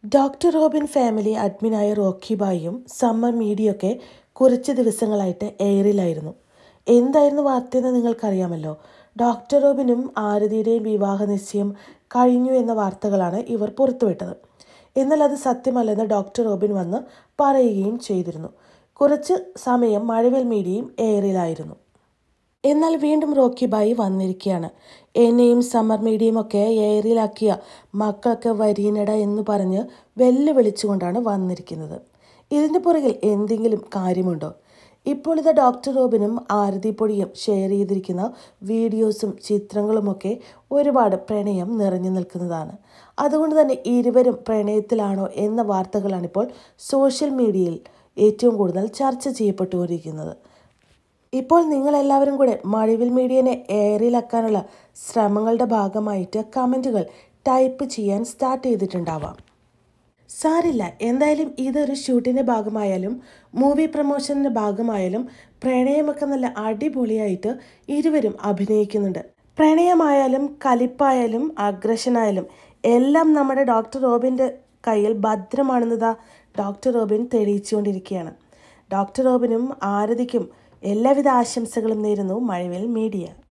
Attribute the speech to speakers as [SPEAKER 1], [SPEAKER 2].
[SPEAKER 1] doctor Robin family അഡ്മിനായ Rocky ബായും സമ്മർ മീഡിയൊക്കെ കുറച്ച് ദിവസങ്ങളായിട്ട് എയറിലായിരുന്നു എന്തായിരുന്നു വാർത്തയെന്ന് നിങ്ങൾക്കറിയാമല്ലോ ഡോക്ടർ റോബിനും ആരതിയുടെയും വിവാഹ നിശ്ചയം കഴിഞ്ഞു എന്ന വാർത്തകളാണ് ഇവർ പുറത്തുവിട്ടത് എന്നാൽ അത് സത്യമല്ലെന്ന് ഡോക്ടർ റോബിൻ വന്ന് പറയുകയും ചെയ്തിരുന്നു കുറച്ച് സമയം മഴവിൽ മീഡിയയും എയറിലായിരുന്നു എന്നാൽ വീണ്ടും റോക്കി ബായി വന്നിരിക്കുകയാണ് എന്നെയും സമ്മർ മീഡിയയും ഒക്കെ എയറിലാക്കിയ മക്കളൊക്കെ വരീനട എന്ന് പറഞ്ഞ് വെല്ലുവിളിച്ചുകൊണ്ടാണ് വന്നിരിക്കുന്നത് ഇതിൻ്റെ പുറകിൽ എന്തെങ്കിലും കാര്യമുണ്ടോ ഇപ്പോൾ ഇത് ഡോക്ടർ റോബിനും ആരതി പൊടിയും ഷെയർ ചെയ്തിരിക്കുന്ന വീഡിയോസും ചിത്രങ്ങളുമൊക്കെ ഒരുപാട് പ്രണയം നിറഞ്ഞു നിൽക്കുന്നതാണ് അതുകൊണ്ട് തന്നെ ഇരുവരും പ്രണയത്തിലാണോ എന്ന വാർത്തകളാണിപ്പോൾ സോഷ്യൽ മീഡിയയിൽ ഏറ്റവും കൂടുതൽ ചർച്ച ചെയ്യപ്പെട്ടുകൊണ്ടിരിക്കുന്നത് ഇപ്പോൾ നിങ്ങളെല്ലാവരും കൂടെ മഴവിൽ മീഡിയനെ എയറിലാക്കാനുള്ള ശ്രമങ്ങളുടെ ഭാഗമായിട്ട് കമൻറ്റുകൾ ടൈപ്പ് ചെയ്യാൻ സ്റ്റാർട്ട് ചെയ്തിട്ടുണ്ടാവാം സാരില്ല എന്തായാലും ഇതൊരു ഷൂട്ടിൻ്റെ ഭാഗമായാലും മൂവി പ്രൊമോഷൻ്റെ ഭാഗമായാലും പ്രണയമൊക്കെ നല്ല അടിപൊളിയായിട്ട് ഇരുവരും അഭിനയിക്കുന്നുണ്ട് പ്രണയമായാലും കലിപ്പായാലും അഗ്രഷനായാലും എല്ലാം നമ്മുടെ ഡോക്ടർ റോബിൻ്റെ കയ്യിൽ ഭദ്രമാണെന്നതാ ഡോക്ടർ റോബിൻ തെളിയിച്ചുകൊണ്ടിരിക്കുകയാണ് ഡോക്ടർ റോബിനും ആരതിക്കും എല്ലാവിധ ആശംസകളും നേരുന്നു മഴവിൽ മീഡിയ